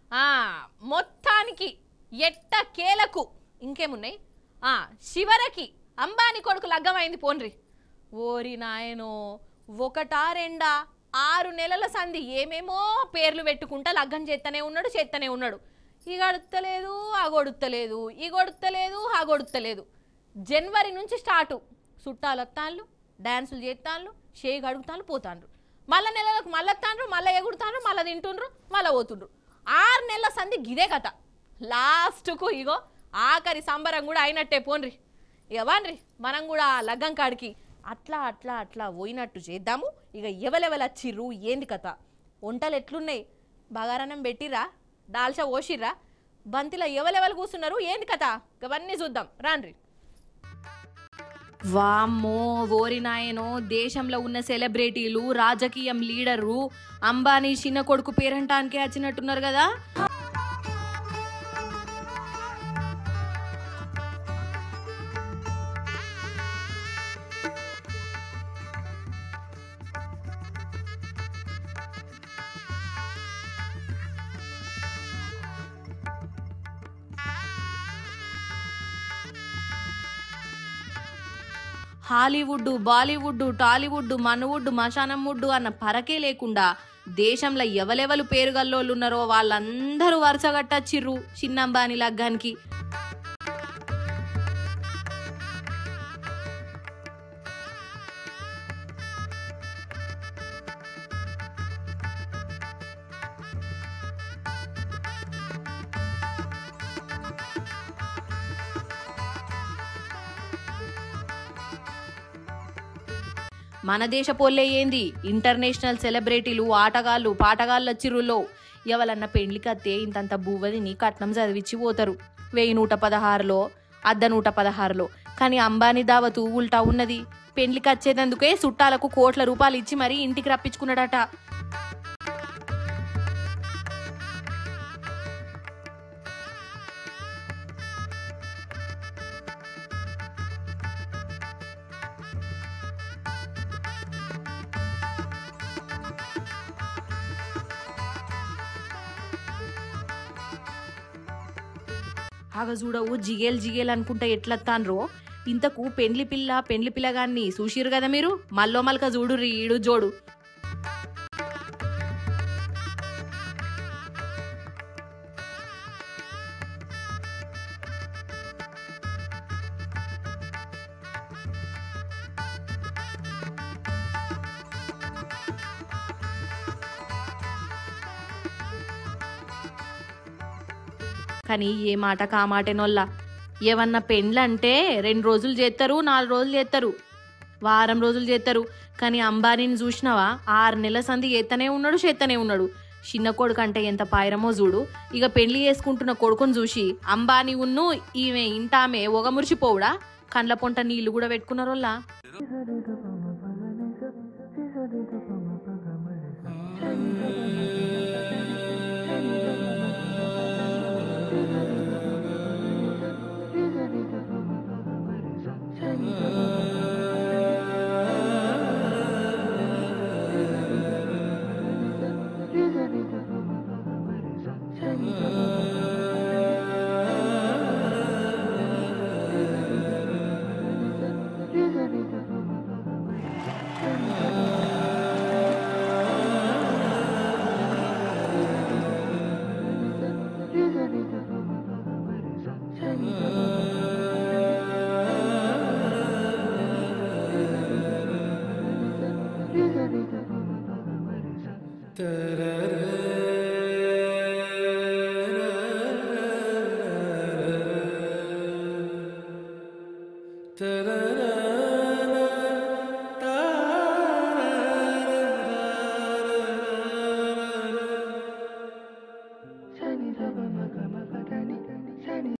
ఆ, మొత్తానికి ఎట్ట కేలకు ఇంకేమున్నాయి ఆ, శివరకి అంబానీ కొడుకు లగ్గమైంది పోన్రి ఓరి నాయనో ఒకటా రెండా ఆరు నెలల సంధి ఏమేమో పేర్లు పెట్టుకుంటా లగ్గం చేస్తూనే ఉన్నాడు చేస్తూనే ఉన్నాడు ఈ గడుత్తలేదు ఆ గొడుత్తలేదు ఈ గొడుత్తలేదు ఆ గొడుత్తలేదు జనవరి నుంచి స్టార్టు చుట్టాలు వస్తాళ్ళు డ్యాన్సులు చేస్తాళ్ళు షేక్ అడుగుతాళ్ళు పోతాండ్రు మళ్ళా నెలలకు మళ్ళీ వస్తాండ్రు మళ్ళీ ఎగుడుతాండ్రు మళ్ళీ తింటుండ్రు మళ్ళీ పోతుండ్రు ఆరు నెలల సంధి గిదే కథ లాస్ట్కు ఇగో ఆఖరి సంబరం కూడా అయినట్టే పోన్రి ఇక వాన్రి మనం కూడా లగ్గం కాడికి అట్లా అట్లా అట్లా పోయినట్టు చేద్దాము ఇక ఎవలెవలు వచ్చిర్రు ఏంది కథ వంటలు ఎట్లున్నాయి బగారన్నం పెట్టిరా దాల్చా ఓసిర్రా బంతిలో ఎవలెవలు కూర్చున్నారు ఏంది కథ ఇవన్నీ చూద్దాం రాన్రి వామ్మో ఓరి నాయనో దేశంలో ఉన్న సెలబ్రిటీలు రాజకీయం లీడరు అంబానీ చిన్న కొడుకు పేరంటానికే వచ్చినట్టున్నారు కదా హాలీవుడ్ బాలీవుడ్ టాలీవుడ్ మనువుడ్ మశానం వుడ్ అన్న పరకే లేకుండా దేశంలో ఎవలెవలు పేరుగల్లోళ్ళు ఉన్నారో వాళ్ళందరూ వరుసగట్టచ్చిర్రు చిన్నంబాని లగ్గానికి మన దేశ పోల్లే ఏంది ఇంటర్నేషనల్ సెలబ్రిటీలు ఆటగాళ్ళు పాటగాళ్ళు చిరులో ఎవలన్న పెండ్లికత్తే ఇంతంత బువ్వదిని కట్నం చదివిచ్చి పోతారు వెయ్యి నూట పదహారులో అర్ధ నూట పదహారులో కానీ అంబానీ దావతు ఉల్టా ఉన్నది పెండ్లికి వచ్చేదందుకే చుట్టాలకు కోట్ల రూపాయలు ఇచ్చి మరీ ఇంటికి రప్పించుకున్నాడట ఆగ చూడవు జిగేల్ జిగేల్ అనుకుంటా ఎట్లత్తాన్రో ఇంతకు పెండ్లి పిల్ల పెండ్లి పిల్లగాన్ని చూసిరు కదా మీరు మల్లో మల్క చూడు ఈడు జోడు కానీ ఏ మాట కామాటేనోళ్ళ ఏమన్నా పెండ్లంటే రెండు రోజులు చేస్తారు నాలుగు రోజులు చేస్తారు వారం రోజులు చేస్తారు కానీ అంబానీని చూసినావా ఆరు నెలల సంది ఎత్తనే ఉన్నాడు చేత్తనే ఉన్నాడు చిన్న కొడుకు అంటే ఎంత పాయరమో చూడు ఇక పెళ్లి చేసుకుంటున్న కొడుకుని చూసి అంబానీ ఉన్ను ఈమె ఇంటామె ఒగ మురిచిపోవుడా కండ్ల పొంట నీళ్లు కూడా పెట్టుకున్నారోళ్ళ Ta-da.